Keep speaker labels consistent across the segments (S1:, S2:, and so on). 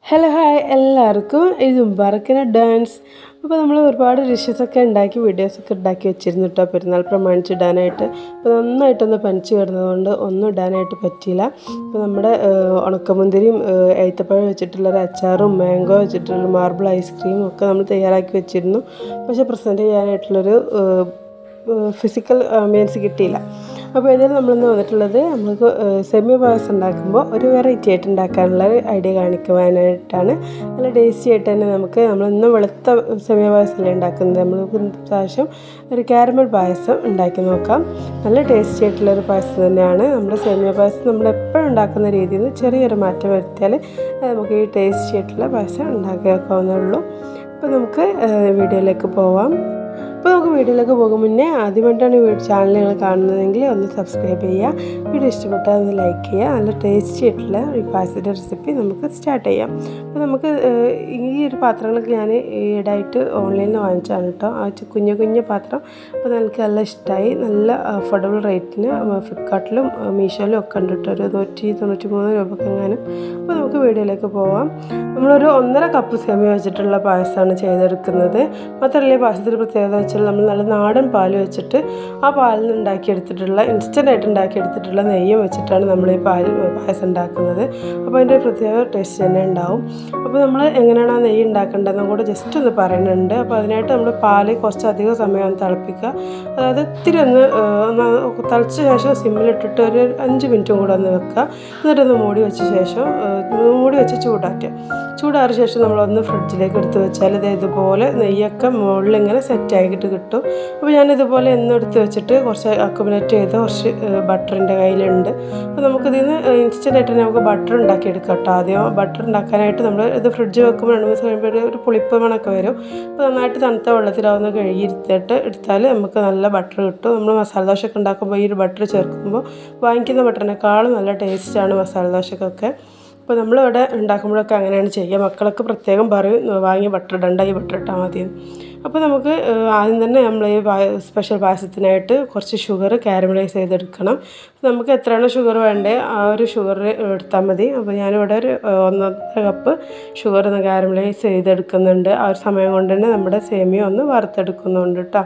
S1: hello hi എല്ലാവർക്കും ഇത് മുബാറക്കിന് dance അപ്പോൾ നമ്മൾ ഒരുപാട് ഡിഷസൊക്കെ ഉണ്ടാക്കി വീഡിയോസൊക്കെ ഉണ്ടാക്കി വെച്ചിരുന്നു കേട്ടോ പെരുന്നാൾ പ്രമാണിച്ച് ഇടാനായിട്ട് അപ്പോൾ നന്നായിട്ടൊന്ന് പനിച്ച് കിടന്നതുകൊണ്ട് ഒന്നും ഇടാനായിട്ട് പറ്റിയില്ല അപ്പോൾ നമ്മുടെ ഏഹ്, ഉണക്കമുന്തിരിയും ഏഹ്, ഏത്തപ്പഴം വെച്ചിട്ടുള്ള ഒരു അച്ചാറും മാംഗോ വെച്ചിട്ടുള്ള മാർബിൾ ഐസ്ക്രീമും ഒക്കെ നമ്മൾ തയ്യാറാക്കി വെച്ചിരുന്നു പക്ഷേ പ്രസൻറ്റ് ചെയ്യാനായിട്ടുള്ളൊരു ഏഹ്, ഫിസിക്കൽ ആംബിയൻസ് കിട്ടിയില്ല അപ്പോൾ ഇതിൽ നമ്മളിന്ന് വന്നിട്ടുള്ളത് നമുക്ക് സെമി പായസം ഉണ്ടാക്കുമ്പോൾ ഒരു വെറൈറ്റി ആയിട്ട് ഉണ്ടാക്കാനുള്ള ഒരു ഐഡിയ കാണിക്കുവാനായിട്ടാണ് നല്ല ടേസ്റ്റി ആയിട്ട് തന്നെ നമുക്ക് നമ്മൾ ഇന്ന് വെളുത്ത സെമി പായസമല്ലേ ഉണ്ടാക്കുന്നത് നമ്മൾ പ്രാവശ്യം ഒരു കാരമൽ പായസം ഉണ്ടാക്കി നോക്കാം നല്ല ടേസ്റ്റി ആയിട്ടുള്ള ഒരു പായസം തന്നെയാണ് നമ്മുടെ സേമിയ പായസം നമ്മൾ എപ്പോഴും ഉണ്ടാക്കുന്ന രീതിയിൽ നിന്ന് ചെറിയൊരു മാറ്റം വരുത്തിയാൽ അത് നമുക്ക് ഈ ടേസ്റ്റി ആയിട്ടുള്ള പായസം ഉണ്ടാക്കി വെക്കാവുന്നേ ഉള്ളൂ അപ്പോൾ നമുക്ക് ഏഹ്, വീഡിയോയിലേക്ക് പോവാം അപ്പോൾ നമുക്ക് വീഡിയോയിലേക്ക് പോകും മുന്നേ ആദ്യമായിട്ടാണ് വീഡിയോ ചാനൽ നിങ്ങൾ കാണുന്നതെങ്കിൽ ഒന്ന് സബ്സ്ക്രൈബ് ചെയ്യുക വീഡിയോ ഇഷ്ടപ്പെട്ടാൽ ഒന്ന് ലൈക്ക് ചെയ്യുക നല്ല ടേസ്റ്റി ആയിട്ടുള്ള ഈ പായസത്തിൻ്റെ റെസിപ്പി നമുക്ക് സ്റ്റാർട്ട് ചെയ്യാം അപ്പോൾ നമുക്ക് ഏഹ്, ഈ ഒരു പാത്രങ്ങളൊക്കെ ഞാൻ ഈയിടെയായിട്ട് ഓൺലൈനിൽ നിന്ന് വാങ്ങിച്ചാണ് കേട്ടോ ആ ചെ- കുഞ്ഞു കുഞ്ഞു പാത്രം അപ്പോൾ എനിക്ക് നല്ല ഇഷ്ടമായി നല്ല അഫോർഡബിൾ റേറ്റിന് ഫ്ലിപ്കാർട്ടിലും മീഷോയിലും ഒക്കെ ഉണ്ട് കേട്ടോ ഒരു നൂറ്റി തൊണ്ണൂറ്റി മൂന്ന് രൂപക്ക് എങ്ങാനും അപ്പോൾ നമുക്ക് വീഡിയോയിലേക്ക് പോവാം നമ്മളൊരു ഒന്നര കപ്പ് സേമിയ വെച്ചിട്ടുള്ള പായസമാണ് ചെയ്തെടുക്കുന്നത് മാത്രമല്ല ഈ പായസത്തിൻ്റെ പ്രത്യേകത വെച്ചാൽ നമ്മൾ നല്ല നാടൻ പാൽ വെച്ചിട്ട് ആ പാലിൽ നിന്ന് ഉണ്ടാക്കിയെടുത്തിട്ടുള്ള ഇൻസ്റ്റൻ്റ് ആയിട്ട് ഉണ്ടാക്കിയെടുത്തിട്ടുള്ള നെയ്യും വെച്ചിട്ടാണ് നമ്മൾ ഈ പാൽ പായസം ഉണ്ടാക്കുന്നത് അപ്പോൾ അതിൻ്റെ ഒരു പ്രത്യേക ടേസ്റ്റ് തന്നെ ഉണ്ടാവും അപ്പോൾ നമ്മൾ എങ്ങനെയാണ് ആ നെയ്യ് ഉണ്ടാക്കേണ്ടതെന്നും കൂടെ ജസ്റ്റ് ഒന്ന് പറയുന്നുണ്ട് അപ്പോൾ അതിനായിട്ട് നമ്മൾ പാല് കുറച്ചധികം സമയം ഒന്ന് തിളപ്പിക്കുക അതായത് ഇത്തിരി ഒന്ന് ഏഹ്, ഒന്ന് തിളച്ച ശേഷം സിമ്മിലിട്ടിട്ട് ഒരു അഞ്ച് മിനിറ്റും കൂടെ ഒന്ന് വെക്കുക എന്നിട്ടൊന്ന് മൂടി വെച്ച ശേഷം ഏഹ്, മൂടി വെച്ച് ചൂടാറ്റുക ചൂടാറിയ ശേഷം നമ്മളൊന്ന് ഫ്രിഡ്ജിലേക്ക് എടുത്ത് വെച്ചാൽ ഇത് ഇതുപോലെ നെയ്യൊക്കെ മുകളിൽ ഇങ്ങനെ സെറ്റ് ആക്കിയിട്ട് കിട്ടും അപ്പോൾ ഞാൻ ഇതുപോലെ എന്നും എടുത്ത് വെച്ചിട്ട് കുറച്ച് അക്കുമുലേറ്റ് ചെയ്ത കുറച്ച് ബട്ടറിൻ്റെ കയ്യിലുണ്ട് അപ്പോൾ നമുക്കിതിൽ നിന്ന് ഇൻസ്റ്റൻ്റ് ആയിട്ട് നമുക്ക് ബട്ടർ ഉണ്ടാക്കി എടുക്കാം കേട്ടോ ആദ്യം ബട്ടർ ഉണ്ടാക്കാനായിട്ട് നമ്മൾ ഇത് ഫ്രിഡ്ജ് വെക്കുമ്പോൾ രണ്ട് ദിവസം കഴിയുമ്പോൾ ഒരു- ഒരു പുളിപ്പ് മണമൊക്കെ വരും അപ്പോൾ നന്നായിട്ട് തണുത്ത വെള്ളത്തിലാവുന്ന കഴുകി ഇരുത്തിയിട്ട് എടുത്താൽ നമുക്ക് നല്ല ബട്ടർ കിട്ടും നമ്മൾ മസാല ദോശയൊക്കെ ഉണ്ടാക്കുമ്പോൾ ഈ ഒരു ബട്ടർ ചേർക്കുമ്പോൾ വാങ്ങിക്കുന്ന ബട്ടറിനേക്കാളും നല്ല ടേസ്റ്റാണ് മസാല ദോശക്കൊക്കെ അപ്പോൾ നമ്മളിവിടെ ഉണ്ടാക്കുമ്പോഴൊക്കെ അങ്ങനെയാണ് ചെയ്യുക മക്കളൊക്കെ പ്രത്യേകം പറയും വാങ്ങി ബട്ടർ ഇടണ്ട ഈ ബട്ടർ ഇട്ടാൽ മതി അപ്പോൾ നമുക്ക് ഏഹ്, ആദ്യം തന്നെ നമ്മൾ ഈ പായ- സ്പെഷ്യൽ പായസത്തിനായിട്ട് കുറച്ച് ഷുഗർ കാരമലൈസ് ചെയ്തെടുക്കണം നമുക്ക് എത്രയാണോ ഷുഗർ വേണ്ടത് ആ ഒരു ഷുഗർ എടുത്താൽ മതി അപ്പോൾ ഞാനിവിടെ ഒരു ഏഹ്, ഒന്നൊന്നര കപ്പ് ഷുഗർ ഒന്ന് കാരമലൈസ് ചെയ്തെടുക്കുന്നുണ്ട് ആ ഒരു സമയം കൊണ്ട് തന്നെ നമ്മുടെ സേമിയ ഒന്ന് വറുത്തെടുക്കുന്നുണ്ട് കേട്ടോ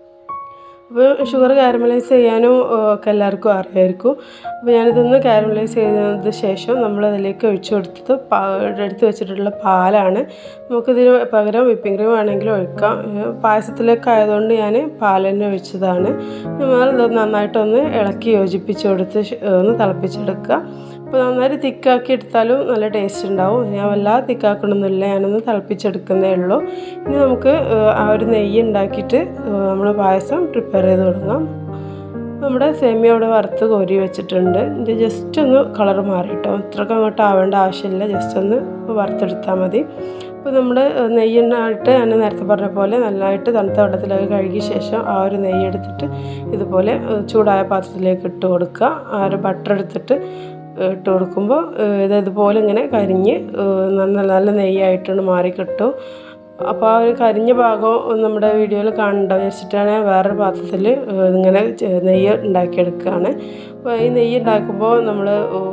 S1: അപ്പോൾ ഷുഗർ കാരമലൈസ് ചെയ്യാനും ഏഹ്, ഒക്കെ എല്ലാവർക്കും അറിയായിരിക്കും അപ്പോൾ ഞാനിതൊന്ന് കാരമലൈസ് ചെയ്തതിന് ശേഷം നമ്മളതിലേക്ക് ഒഴിച്ചു കൊടുത്തത് പാ എടുത്ത് വെച്ചിട്ടുള്ള പാലാണ് നമുക്കിതിന് പകരം വിപ്പിംഗ് ക്രീം വേണമെങ്കിൽ ഒഴിക്കാം ഏഹ്, പായസത്തിലൊക്കെ ആയതുകൊണ്ട് ഞാൻ പാൽ തന്നെ ഒഴിച്ചതാണ് നമ്മൾ ഇത് നന്നായിട്ടൊന്ന് ഇളക്കി യോജിപ്പിച്ച് കൊടുത്ത് ശ്- ഒന്ന് തിളപ്പിച്ചെടുക്കുക അപ്പോൾ നന്നായിട്ട് തിക്കാക്കി എടുത്താലും നല്ല ടേസ്റ്റ് ഉണ്ടാവും ഞാൻ വല്ലാതെ തിക്കാക്കണമെന്നില്ല ഞാനൊന്ന് തിളപ്പിച്ചെടുക്കുന്നേ ഉള്ളൂ ഇനി നമുക്ക് ഏഹ്, ആ ഒരു നെയ്യ് ഉണ്ടാക്കിയിട്ട് നമ്മൾ പായസം പ്രിപ്പയർ ചെയ്ത് തുടങ്ങാം നമ്മുടെ സേമിയ അവിടെ വറുത്ത് കോരി വെച്ചിട്ടുണ്ട് ഇത് ജസ്റ്റ് ഒന്ന് കളർ മാറിയിട്ടോ ഇത്രയ്ക്ക് അങ്ങോട്ട് ആവേണ്ട ആവശ്യമില്ല ജസ്റ്റ് ഒന്ന് വറുത്തെടുത്താൽ മതി അപ്പോൾ നമ്മൾ നെയ്യെണ്ണായിട്ട് ഞാൻ നേരത്തെ പറഞ്ഞ പോലെ നല്ലതായിട്ട് തണുത്ത വെള്ളത്തിലൊക്കെ കഴുകിയ ശേഷം ആ ഒരു നെയ്യ് എടുത്തിട്ട് ഇതുപോലെ ഏഹ്, ചൂടായ പാത്രത്തിലേക്ക് ഇട്ട് കൊടുക്കുക ആ ഒരു ബട്ടർ എടുത്തിട്ട് ഏഹ്, ഇട്ട് കൊടുക്കുമ്പോൾ ഏഹ്, ഇത് ഇതുപോലെ ഇങ്ങനെ കരിഞ്ഞ് ഏഹ്, നല്ല നല്ല നെയ്യായിട്ടാണ് മാറി കിട്ടും അപ്പോൾ ആ ഒരു കരിഞ്ഞ ഭാഗം നമ്മുടെ വീഡിയോയിൽ കാണണ്ട വെച്ചിട്ടാണ് ഞാൻ വേറൊരു പാത്രത്തിൽ ഇങ്ങനെ ചെ- നെയ്യ് ഉണ്ടാക്കിയെടുക്കുകയാണ് അപ്പോൾ ഈ നെയ്യ് ഉണ്ടാക്കുമ്പോൾ നമ്മൾ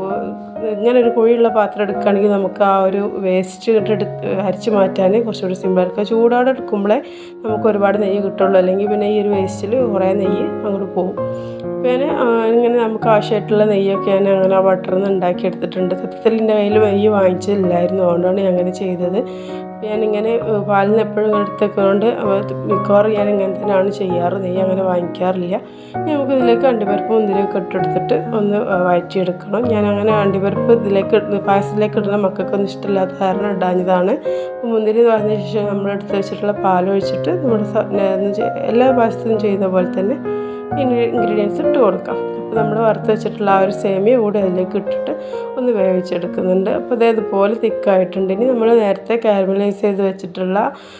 S1: ഇങ്ങനെ ഒരു കുഴിയുള്ള പാത്രം എടുക്കുകയാണെങ്കിൽ നമുക്ക് ആ ഒരു വേസ്റ്റ് എടുത്ത് അരിച്ച് മാറ്റാൻ കുറച്ചുകൂടി സിമ്പിളായിരിക്കും ചൂടോടെ എടുക്കുമ്പോഴേ നമുക്ക് ഒരുപാട് നെയ്യ് കിട്ടുള്ളൂ അല്ലെങ്കിൽ പിന്നെ ഈ ഒരു വേസ്റ്റിൽ കുറേ നെയ്യ് അങ്ങോട്ട് പോകും അപ്പോൾ ഞാൻ ആ, ഇങ്ങനെ നമുക്ക് ആവശ്യമായിട്ടുള്ള നെയ്യൊക്കെ ഞാൻ അങ്ങനെ ആ ബട്ടറിൽ നിന്ന് ഉണ്ടാക്കിയെടുത്തിട്ടുണ്ട് സത്യത്തിൽ എൻ്റെ കയ്യിൽ നെയ്യ് വാങ്ങിച്ചില്ലായിരുന്നു അതുകൊണ്ടാണ് ഞാൻ അങ്ങനെ ചെയ്തത് അപ്പോൾ ഞാനിങ്ങനെ ഏഹ്, പാലിന് എപ്പോഴും ഇങ്ങനെ എടുത്തേക്കുന്നതുകൊണ്ട് മിക്കവാറും ഞാൻ ഇങ്ങനെ തന്നെയാണ് ചെയ്യാറ് നെയ്യ് അങ്ങനെ വാങ്ങിക്കാറില്ല ഇനി നമുക്ക് ഇതിലേക്ക് അണ്ടിപ്പരിപ്പ് മുന്തിരിയൊക്കെ ഇട്ടെടുത്തിട്ട് ഒന്ന് ഏഹ്, വഴറ്റിയെടുക്കണം ഞാൻ അങ്ങനെ അണ്ടിപ്പരിപ്പ് ഇതിലേക്ക് ഇടുന്ന- പായസത്തിലേക്ക് ഇടുന്ന മക്കൾക്കൊന്നും ഇഷ്ടമില്ലാത്ത കാരണം ഇടാഞ്ഞതാണ് അപ്പോൾ മുന്തിരി പറഞ്ഞ ശേഷം നമ്മൾ എടുത്ത് വെച്ചിട്ടുള്ള പാൽ ഒഴിച്ചിട്ട് നമ്മുടെ സ- നെ- ചെ- എല്ലാ പായസത്തിനും ചെയ്യുന്ന പോലെ തന്നെ ഇൻഗ്രീഡിയൻസ് ഇട്ട് കൊടുക്കാം അപ്പോൾ നമ്മൾ വറുത്ത് വെച്ചിട്ടുള്ള ആ ഒരു സേമിയ കൂടി അതിലേക്ക് ഇട്ടിട്ട് ഒന്ന് വേവിച്ചെടുക്കുന്നുണ്ട് അപ്പോൾ ഇത് ഇതുപോലെ തിക്കായിട്ടുണ്ട് ഇനി നമ്മൾ നേരത്തെ കാരമലൈസ് ചെയ്ത് വെച്ചിട്ടുള്ള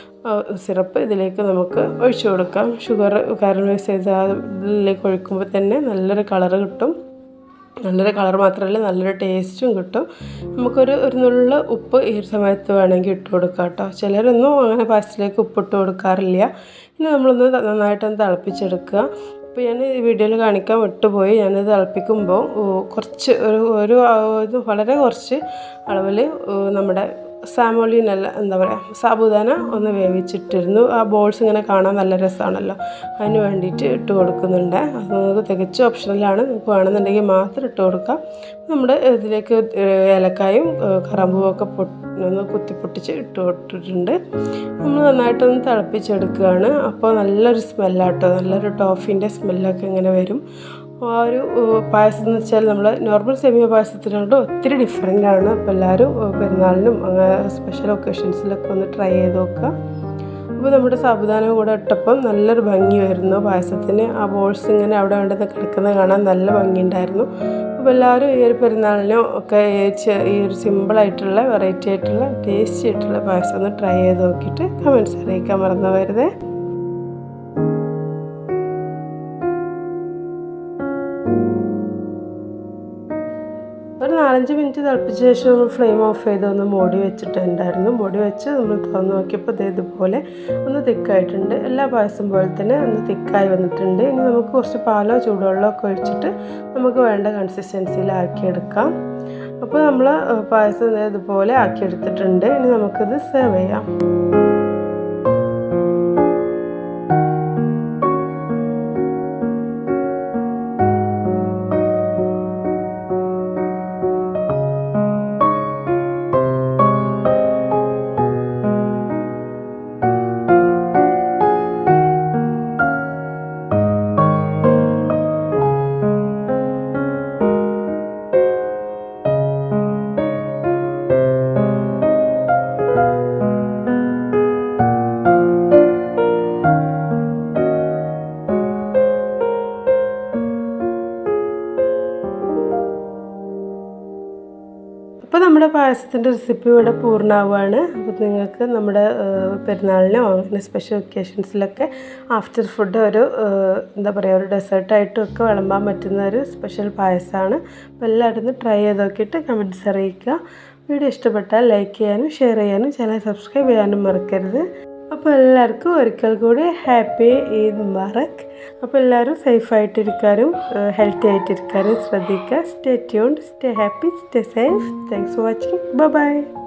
S1: സിറപ്പ് ഇതിലേക്ക് നമുക്ക് ഒഴിച്ചു കൊടുക്കാം ഷുഗർ കാരമലൈസ് ചെയ്ത് അതിലേക്ക് ഒഴിക്കുമ്പോൾ തന്നെ നല്ലൊരു കളറ് കിട്ടും നല്ലൊരു കളർ മാത്രമല്ല നല്ലൊരു ടേസ്റ്റും കിട്ടും നമുക്കൊരു ഒരു നുള്ള ഉപ്പ് ഈ ഒരു സമയത്ത് വേണമെങ്കിൽ ഇട്ട് കൊടുക്കാം കേട്ടോ ചിലരൊന്നും അങ്ങനെ പായസത്തിലേക്ക് ഉപ്പിട്ട് കൊടുക്കാറില്ല ഇനി നമ്മളൊന്ന് ത- നന്നായിട്ടൊന്ന് തിളപ്പിച്ചെടുക്കുക അപ്പോൾ ഞാൻ ഈ വീഡിയോയിൽ കാണിക്കാൻ വിട്ടുപോയി ഞാനത് തിളപ്പിക്കുമ്പോൾ ഓ, കുറച്ച് ഒരു ഒരു ആ, ഇത് വളരെ കുറച്ച് അളവിൽ നമ്മുടെ സാമോലിൻ അല്ല എന്താ പറയുക സാബുദാന ഒന്ന് വേവിച്ചിട്ടിരുന്നു ആ ബോൾസ് ഇങ്ങനെ കാണാൻ നല്ല രസമാണല്ലോ അതിന് വേണ്ടിയിട്ട് ഇട്ട് കൊടുക്കുന്നുണ്ട് അത് നിങ്ങൾക്ക് തികച്ചും ഓപ്ഷണലാണ് നിങ്ങൾക്ക് വേണമെന്നുണ്ടെങ്കിൽ മാത്രം ഇട്ട് കൊടുക്കാം നമ്മുടെ ഇതിലേക്ക് ഏലക്കായും കറമ്പും ഒക്കെ പൊട്ടി ഒന്ന് കുത്തി പൊട്ടിച്ച് ഇട്ട് കൊടുത്തിട്ടുണ്ട് നമ്മൾ നന്നായിട്ടൊന്ന് തിളപ്പിച്ചെടുക്കുകയാണ് അപ്പോൾ നല്ലൊരു സ്മെല്ലാട്ടോ നല്ലൊരു ടോഫിൻ്റെ സ്മെല്ലൊക്കെ ഇങ്ങനെ വരും ആ ഒരു പായസം എന്ന് വെച്ചാൽ നമ്മൾ നോർമൽ സെമിയ പായസത്തിനോട് ഒത്തിരി ഡിഫറെൻ്റ് ആണ് അപ്പോൾ എല്ലാവരും പെരുന്നാളിനും അങ്ങനെ സ്പെഷ്യൽ ഒക്കേഷൻസിലൊക്കെ ഒന്ന് ട്രൈ ചെയ്ത് നോക്കുക അപ്പോൾ നമ്മുടെ സാബുദാനം കൂടെ ഇട്ടപ്പം നല്ലൊരു ഭംഗി വരുന്നു പായസത്തിന് ആ ബോൾസ് ഇങ്ങനെ അവിടെ വേണ്ടത് കിടക്കുന്നത് കാണാൻ നല്ല ഭംഗിയുണ്ടായിരുന്നു അപ്പോൾ എല്ലാവരും ഈ ഒരു പെരുന്നാളിനും ഒക്കെ ഈ ഒരു സിമ്പിളായിട്ടുള്ള വെറൈറ്റി ആയിട്ടുള്ള ടേസ്റ്റി ആയിട്ടുള്ള പായസം ഒന്ന് ട്രൈ ചെയ്ത് നോക്കിയിട്ട് കമൻറ്റ്സ് അറിയിക്കാൻ മറന്നു വരുതേ ഒരു നാലഞ്ച് മിനിറ്റ് തിളപ്പിച്ച ശേഷം നമ്മൾ ഫ്ലെയിം ഓഫ് ചെയ്ത് ഒന്ന് മൂടി വെച്ചിട്ടുണ്ടായിരുന്നു മൂടി വെച്ച് നമ്മൾ തുറന്ന് നോക്കിയപ്പോൾ ഇത് ഇതുപോലെ ഒന്ന് തിക്കായിട്ടുണ്ട് എല്ലാ പായസം പോലെ തന്നെ ഒന്ന് തിക്കായി വന്നിട്ടുണ്ട് ഇനി നമുക്ക് കുറച്ച് പാലോ ചൂടുവെള്ളമോ ഒക്കെ ഒഴിച്ചിട്ട് നമുക്ക് വേണ്ട കൺസിസ്റ്റൻസിയിലാക്കിയെടുക്കാം അപ്പോൾ നമ്മൾ പായസം ഇതുപോലെ ആക്കിയെടുത്തിട്ടുണ്ട് ഇനി നമുക്കിത് സെർവ് ചെയ്യാം അപ്പോൾ നമ്മുടെ പായസത്തിൻ്റെ റെസിപ്പി ഇവിടെ പൂർണ്ണമാവുകയാണ് അപ്പോൾ നിങ്ങൾക്ക് നമ്മുടെ പെരുന്നാളിനോ അങ്ങനെ സ്പെഷ്യൽ ഒക്കേഷൻസിലൊക്കെ ആഫ്റ്റർ ഫുഡ് ഒരു എന്താ പറയുക ഒരു ഡെസേർട്ടായിട്ടും ഒക്കെ വിളമ്പാൻ പറ്റുന്ന ഒരു സ്പെഷ്യൽ പായസമാണ് അപ്പോൾ എല്ലാവരും ഒന്ന് ട്രൈ ചെയ്ത് നോക്കിയിട്ട് കമൻറ്റ്സ് അറിയിക്കുക വീഡിയോ ഇഷ്ടപ്പെട്ടാൽ ലൈക്ക് ചെയ്യാനും ഷെയർ ചെയ്യാനും ചാനൽ സബ്സ്ക്രൈബ് ചെയ്യാനും മറക്കരുത് അപ്പോൾ എല്ലാവർക്കും ഒരിക്കൽ കൂടി ഹാപ്പി ഈദ് മുബാറക് അപ്പോൾ എല്ലാവരും സേഫായിട്ടിരിക്കാനും ഹെൽത്തി ആയിട്ടിരിക്കാനും ശ്രദ്ധിക്കുക stay tuned stay happy stay safe thanks for watching by